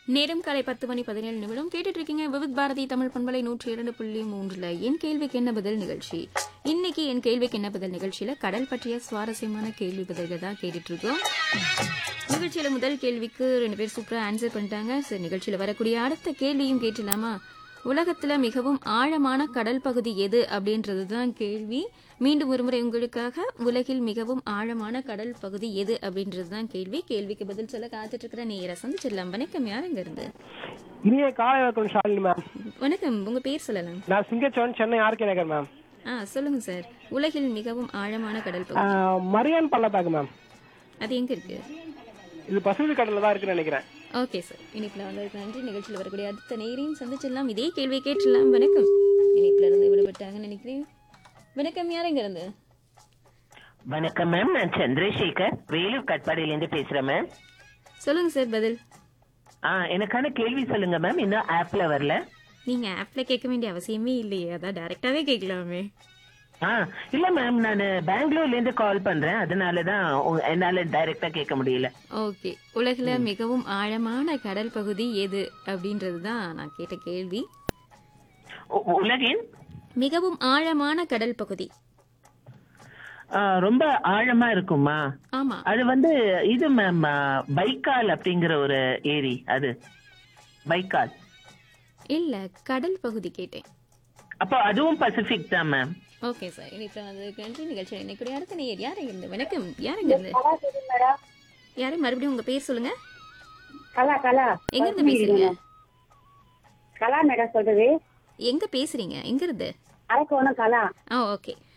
நேரம் காலை பத்து மணி பதினேழு நிமிடம் கேட்டுட்டு இருக்கீங்க விவித் பாரதி தமிழ் பண்பலை நூற்றி இரண்டு புள்ளி மூன்றுல என் கேள்விக்கு என்ன பதில் நிகழ்ச்சி இன்னைக்கு என் கேள்விக்கு என்ன பதில் நிகழ்ச்சியில கடல் பற்றிய சுவாரஸ்யமான கேள்வி பதில்கள் தான் கேட்டுட்டு இருக்கோம் நிகழ்ச்சியில முதல் கேள்விக்கு ரெண்டு பேர் சூப்பரா ஆன்சர் பண்ணிட்டாங்க சரி நிகழ்ச்சியில வரக்கூடிய அடுத்த கேள்வியும் கேட்டலாமா உலகத்துல மிகவும் ஆழமான கடல் பகுதி எது அப்படின்றது தான் கேள்வி மீண்டும் ஒருமுறை உங்களுக்காக உலகில் மிகவும் ஆழமான கடல் பகுதி எது அப்படின்றது தான் கேள்வி கேள்விக்கு பதில் சொல்ல காத்துட்டு இருக்கிற நேர சந்திச்சிடலாம் வணக்கம் யாருங்க இருந்து இனிய காலை வணக்கம் ஷாலினி மேம் வணக்கம் உங்க பேர் சொல்லலாம் நான் சிங்கச்சோன் சென்னை ஆர்கே நகர் மேம் ஆ சொல்லுங்க சார் உலகில் மிகவும் ஆழமான கடல் பகுதி ஆஹ், மரியான் பள்ளத்தாக்கு மேம் அது எங்க இருக்கு இது பசிபிக் கடல்ல தான் இருக்குன்னு நினைக்கிறேன் ஓகே சார் இனிப்புல வந்ததுக்கு நன்றி நிகழ்ச்சியில் வரக்கூடிய அடுத்த நேரையும் சந்திச்சிடலாம் இதே கேள்வியை கேட்டுடலாம் வணக்கம் இனிப்புல இருந்து விடுபட்டாங்கன்னு நினைக்கிறேன் வணக்கம் யாருங்க இருந்து வணக்கம் மேம் நான் சந்திரசேகர் வேலூர் கட்பாடியிலேருந்து பேசுறேன் மேம் சொல்லுங்க சார் பதில் ஆ எனக்கான கேள்வி சொல்லுங்க மேம் இன்னும் ஆப்ல வரல நீங்க ஆப்ல கேட்க வேண்டிய அவசியமே இல்லையே அதான் டைரக்டாவே கேட்கலாமே ஆ இல்ல மேம் நான் பெங்களூர்ல இருந்து கால் பண்றேன் அதனால தான் உங்க- என்னால டைரக்டா கேட்க முடியல ஓகே உலகில் மிகவும் ஆழமான கடல் பகுதி எது அப்படின்றது தான் நான் கேட்ட கேள்வி உ- உலகின் மிகவும் ஆழமான கடல் பகுதி ஆ, ரொம்ப ஆழமா இருக்குமா ஆமா அது வந்து இது மேம் பைக்கால் அப்படிங்கிற ஒரு ஏரி அது பைக்கால் இல்ல கடல் பகுதி கேட்டேன் அப்போ அதுவும் பசிபிக் தான் மேம் ஓகே சார் இனிப்புல வந்ததுக்கு நன்றி நிகழ்ச்சியில் இன்னைக்கு அடுத்த நேர் யாருங்க இருந்து வணக்கம் யாருங்க இருந்து கலா சொல்லுங்க மேடம் யாரு மறுபடியும் உங்க பேர் சொல்லுங்க கலா கலா எங்க இருந்து பேசுறீங்க கலா மேடம் சொல்றது எங்க பேசுறீங்க எங்க இருந்து அரக்கோணம் கலா ஆ ஓகே